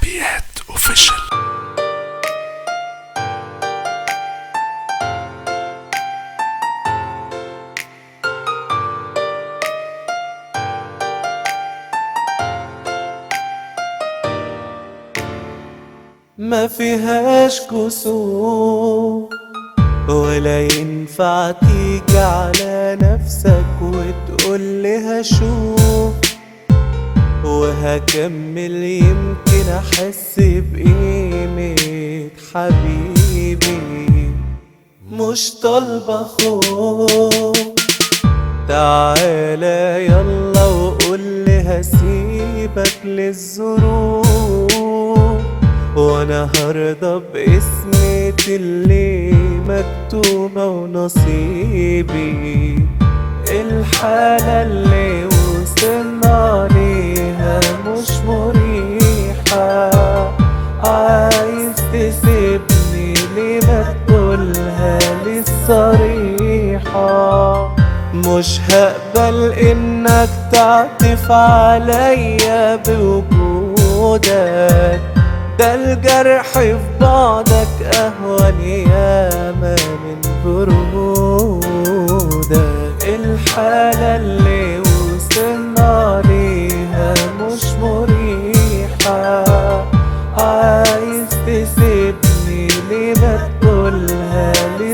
شعبيات اوفيشال ما فيهاش كسوف ولا ينفع تيجي على نفسك وتقول لي هشوف وهكمل يمكن احس بقيمة حبيبي مش طالبة خوف تعالى يلا وقول لي هسيبك للظروف وانا هرضى باسمتي اللي مكتوبة ونصيبي الحالة اللي وصلنا ليها مش مريحة عايز تسيبني ليه ما تقولها لي الصريحة مش هقبل انك تعطف عليا بوجودك ده الجرح في بعدك اهون ياما من برودك الحالة اللي وصلنا ليها مش مريحة عايز تسيبني ليه ما تقولها لي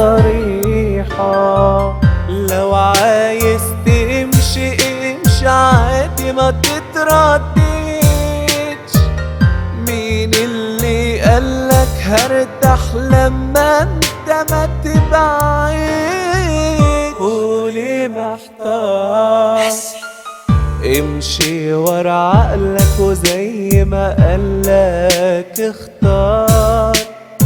الصريحة لو عايز تمشي امشي عادي ما تترددش مين اللي قالك هرتاح لما انت ما تبعد قولي محتار امشي ورا عقلك وزي ما قالك اختار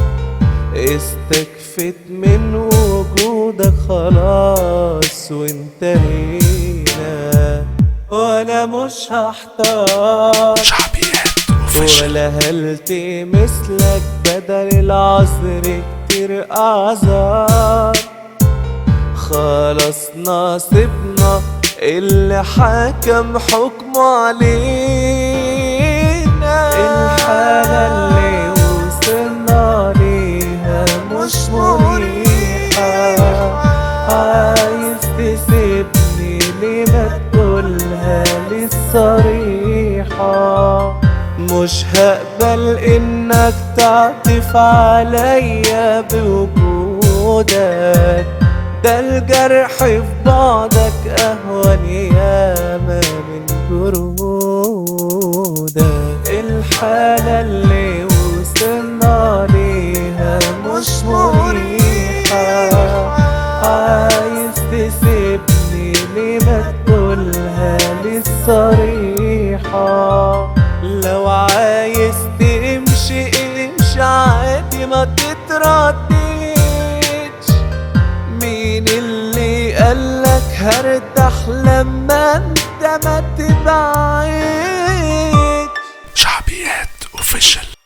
استكفت من وجودك خلاص وانتهينا وانا مش هحتار شعبيات اوفيشال ولا هلتي مثلك بدل العذر كتير اعذار خلاص نصيبنا اللي حكم حكمه علينا الحالة اللي وصلنا ليها مش مريحة عايز تسيبني ليه ما تقولها لي الصريحة مش هقبل انك تعطف عليا بوجودك ده الجرح في بعدك اهون ياما من برودك الحالة اللي وصلنا ليها مش مريحة عايز تسيبني ليه ما تقولها لي الصريحة لو عايز تمشي امشي عادي ما تترددش مين اللي قالك هرتاح لما انت ما تبعد شعبيات اوفيشال